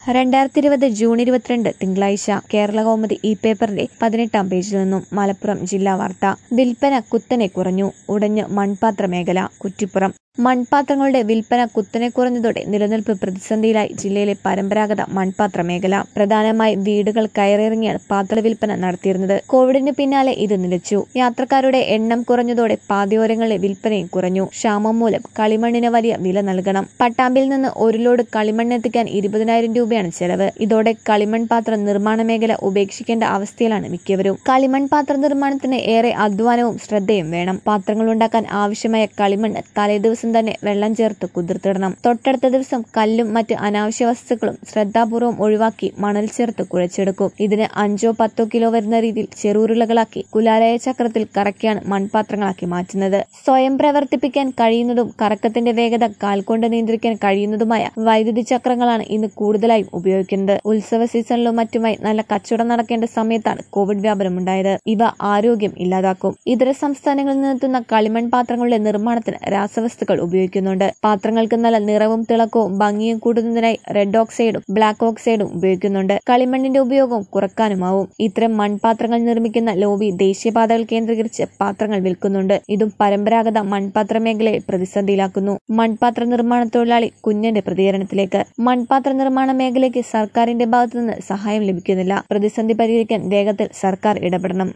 രണ്ടായിരത്തി ഇരുപത് ജൂൺ ഇരുപത്തിരണ്ട് തിങ്കളാഴ്ച കേരള കൗമുദി ഇ പേപ്പറിന്റെ പതിനെട്ടാം പേജിൽ നിന്നും മലപ്പുറം ജില്ലാ വാർത്ത വിൽപ്പന കുത്തനെ കുറഞ്ഞു ഉടഞ്ഞ് മൺപാത്ര മേഖല കുറ്റിപ്പുറം മൺപാത്രങ്ങളുടെ വിൽപ്പന കുത്തനെ കുറഞ്ഞതോടെ നിലനിൽപ്പ് പ്രതിസന്ധിയിലായി ജില്ലയിലെ പരമ്പരാഗത മൺപാത്ര മേഖല പ്രധാനമായി വീടുകൾ കയറിയിറങ്ങിയാണ് പാത്ര വിൽപ്പന നടത്തിയിരുന്നത് കോവിഡിന് പിന്നാലെ ഇത് നിലച്ചു യാത്രക്കാരുടെ എണ്ണം കുറഞ്ഞതോടെ പാതയോരങ്ങളിലെ വിൽപ്പനയും കുറഞ്ഞു ക്ഷാമം മൂലം കളിമണ്ണിന് വലിയ വില നൽകണം പട്ടാമ്പിൽ നിന്ന് ഒരു ലോഡ് കളിമണ്ണ് എത്തിക്കാൻ ഇരുപതിനായിരം രൂപയാണ് ചെലവ് ഇതോടെ കളിമൺ പാത്ര നിർമ്മാണ മേഖല ഉപേക്ഷിക്കേണ്ട അവസ്ഥയിലാണ് മിക്കവരും കളിമൺ പാത്ര നിർമ്മാണത്തിന് ഏറെ അധ്വാനവും ശ്രദ്ധയും വേണം പാത്രങ്ങൾ ഉണ്ടാക്കാൻ ആവശ്യമായ കളിമണ്ണ് തലേദിവസം തന്നെ വെള്ളം ചേർത്ത് കുതിർത്തിടണം തൊട്ടടുത്ത ദിവസം കല്ലും മറ്റ് അനാവശ്യ വസ്തുക്കളും ശ്രദ്ധാപൂർവം ഒഴിവാക്കി മണൽ ചേർത്ത് കുഴച്ചെടുക്കും ഇതിന് അഞ്ചോ പത്തോ കിലോ വരുന്ന രീതിയിൽ ചെറുരുളകളാക്കി കുലാലയ ചക്രത്തിൽ കറക്കിയാണ് മൺപാത്രങ്ങളാക്കി മാറ്റുന്നത് സ്വയം പ്രവർത്തിപ്പിക്കാൻ കഴിയുന്നതും കറക്കത്തിന്റെ വേഗത കാൽകൊണ്ട് നിയന്ത്രിക്കാൻ കഴിയുന്നതുമായ വൈദ്യുതി ചക്രങ്ങളാണ് ഇന്ന് കൂടുതലായും ഉപയോഗിക്കുന്നത് ഉത്സവ സീസണിലും മറ്റുമായി നല്ല കച്ചവടം നടക്കേണ്ട സമയത്താണ് കോവിഡ് വ്യാപനമുണ്ടായത് ഇവ ആരോഗ്യം ഇല്ലാതാക്കും ഇതര സംസ്ഥാനങ്ങളിൽ നിന്നെത്തുന്ന കളിമൺ പാത്രങ്ങളുടെ നിർമ്മാണത്തിന് രാസവസ്തുക്കൾ ഉപയോഗിക്കുന്നുണ്ട് പാത്രങ്ങൾക്ക് നല്ല നിറവും തിളക്കവും ഭംഗിയും കൂടുന്നതിനായി റെഡ് ഓക്സൈഡും ബ്ലാക്ക് ഓക്സൈഡും ഉപയോഗിക്കുന്നുണ്ട് കളിമണ്ണിന്റെ ഉപയോഗം കുറക്കാനുമാവും ഇത്തരം മൺപാത്രങ്ങൾ നിർമ്മിക്കുന്ന ലോബി ദേശീയപാതകൾ കേന്ദ്രീകരിച്ച് പാത്രങ്ങൾ വിൽക്കുന്നുണ്ട് ഇതും പരമ്പരാഗത മൺപാത്ര മേഖലയെ പ്രതിസന്ധിയിലാക്കുന്നു മൺപാത്ര നിർമ്മാണ തൊഴിലാളി കുഞ്ഞന്റെ പ്രതികരണത്തിലേക്ക് മൺപാത്ര നിർമ്മാണ മേഖലയ്ക്ക് സർക്കാരിന്റെ ഭാഗത്തുനിന്ന് സഹായം ലഭിക്കുന്നില്ല പ്രതിസന്ധി പരിഹരിക്കാൻ വേഗത്തിൽ സർക്കാർ ഇടപെടണം